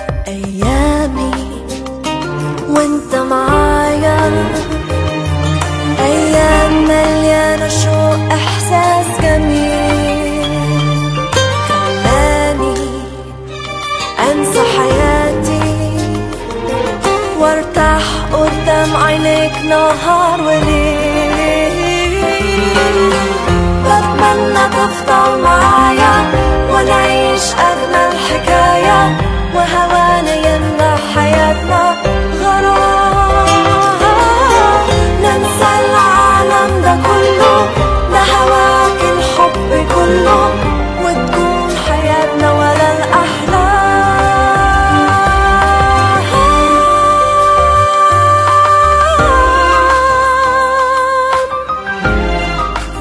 أيامي وانت معايا أيام مليانة شوق إحساس جميل خلاني أنسى حياتي وارتاح قدام عينيك نهار وليل بتمنى تفضل معايا ونعيش أجمل حكاية وهوانا يملى حياتنا غرام ننسى العالم ده كله لهواك الحب كله وتكون حياتنا ولا الأحلام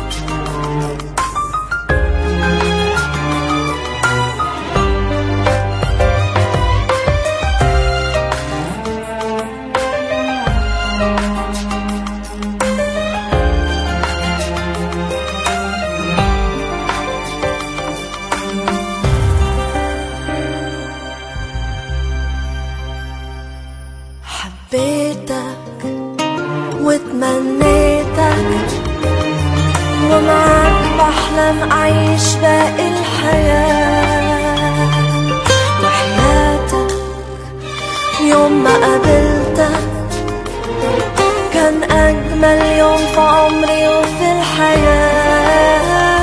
حبيتك وتمنيتك ومعك بحلم أعيش باقي الحياة وحياتك يوم ما قابلتك كان أجمل يوم في عمري وفي الحياة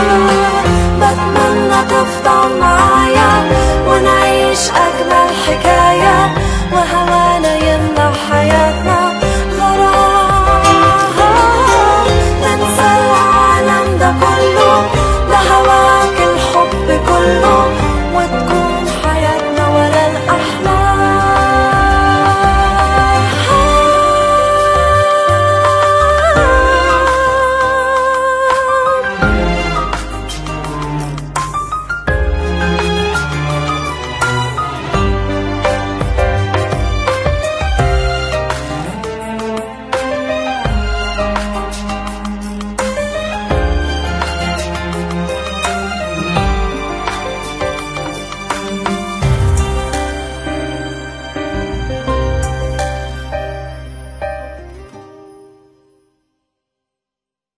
بتمنى تفضل معايا ونعيش أجمل حكاية